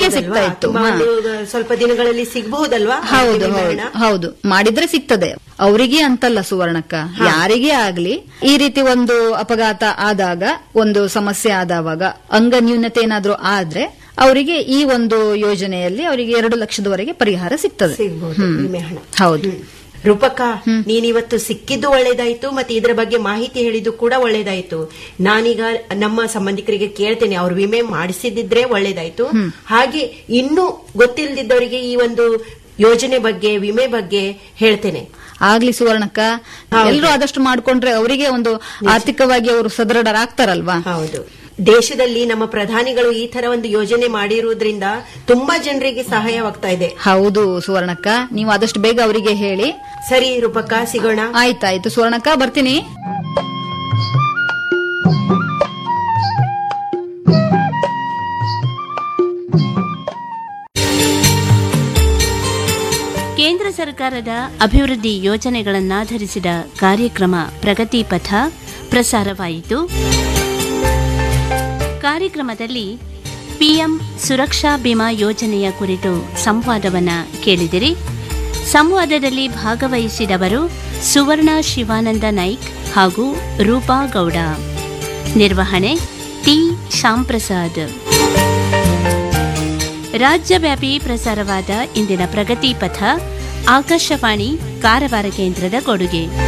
ಸಿಗ್ತಾ ಇತ್ತು ತುಂಬಾ ಹಾ. ಒಂದು ಸ್ವಲ್ಪ ದಿನಗಳಲ್ಲಿ ಸಿಗಬಹುದಲ್ವಾ ಹೌದು ಹೌದು ಹೌದು ಮಾಡಿದ್ರೆ ಸಿಗ್ತದೆ ಅವರಿಗೆ ಅಂತಲ್ಲ ಸುವರ್ಣಕ್ಕ ಯಾರಿಗೇ ಆಗ್ಲಿ ಈ ರೀತಿ ಒಂದು ಅಪಘಾತ ಆದಾಗ ಒಂದು ಸಮಸ್ಯೆ ಆದವಾಗ ಅಂಗ ನ್ಯೂನತೆ ಏನಾದ್ರೂ ಆದ್ರೆ ಅವರಿಗೆ ಈ ಒಂದು ಯೋಜನೆಯಲ್ಲಿ ಅವರಿಗೆ ಎರಡು ಲಕ್ಷದವರೆಗೆ ಪರಿಹಾರ ಸಿಗ್ತದೆ ಸಿಗಬಹುದು ಹ್ಮ್. ವಿಮೆ ಹಣ ಹೌದು ರೂಪಕ ನೀನಿವತ್ತು ಸಿಕ್ಕಿದ್ದು ಒಳ್ಳೇದಾಯ್ತು ಮತ್ತೆ ಇದರ ಬಗ್ಗೆ ಮಾಹಿತಿ ಹೇಳಿದ್ದು ಕೂಡ ಒಳ್ಳೇದಾಯ್ತು ನಾನೀಗ ನಮ್ಮ ಸಂಬಂಧಿಕರಿಗೆ ಕೇಳ್ತೇನೆ ಅವ್ರು ವಿಮೆ ಮಾಡಿಸಿದ್ರೆ ಒಳ್ಳೇದಾಯ್ತು ಹಾಗೆ ಇನ್ನೂ ಗೊತ್ತಿಲ್ಲದಿದ್ದವರಿಗೆ ಈ ಒಂದು ಯೋಜನೆ ಬಗ್ಗೆ ವಿಮೆ ಬಗ್ಗೆ ಹೇಳ್ತೇನೆ ಆಗ್ಲಿ ಸುವರ್ಣಕ್ಕ ಎಲ್ಲರೂ ಆದಷ್ಟು ಮಾಡ್ಕೊಂಡ್ರೆ ಅವರಿಗೆ ಒಂದು ಆರ್ಥಿಕವಾಗಿ ಅವರು ಸದೃಢರಾಗ್ತಾರಲ್ವಾ ಹೌದು ದೇಶದಲ್ಲಿ ನಮ್ಮ ಪ್ರಧಾನಿಗಳು ಈ ತರ ಒಂದು ಯೋಜನೆ ಮಾಡಿರುವುದರಿಂದ ತುಂಬಾ ಜನರಿಗೆ ಸಹಾಯವಾಗ್ತಾ ಇದೆ ಹೌದು ಸುವರ್ಣಕ್ಕ ನೀವು ಆದಷ್ಟು ಬೇಗ ಅವರಿಗೆ ಹೇಳಿ ಸರಿ ರೂಪಕ ಸಿಗೋಣ ಆಯ್ತಾಯ್ತು ಸುವರ್ಣಕ್ಕ ಬರ್ತೀನಿ ಕೇಂದ್ರ ಸರ್ಕಾರದ ಅಭಿವೃದ್ಧಿ ಯೋಜನೆಗಳನ್ನಾಧರಿಸಿದ ಕಾರ್ಯಕ್ರಮ ಪ್ರಗತಿ ಪಥ ಪ್ರಸಾರವಾಯಿತು ಕಾರ್ಯಕ್ರಮದಲ್ಲಿ ಪಿಎಂ ಸುರಕ್ಷಾ ಬಿಮಾ ಯೋಜನೆಯ ಕುರಿತು ಸಂವಾದವನ್ನ ಕೇಳಿದಿರಿ ಸಂವಾದದಲ್ಲಿ ಭಾಗವಹಿಸಿದವರು ಸುವರ್ಣ ಶಿವಾನಂದ ನಾಯ್ಕ್ ಹಾಗೂ ರೂಪಾ ಗೌಡ ನಿರ್ವಹಣೆ ಟಿ ಶ್ಯಾಂಪ್ರಸಾದ್ ರಾಜ್ಯವ್ಯಾಪಿ ಪ್ರಸಾರವಾದ ಇಂದಿನ ಪ್ರಗತಿ ಪಥ ಆಕಾಶವಾಣಿ ಕಾರವಾರ ಕೇಂದ್ರದ ಕೊಡುಗೆ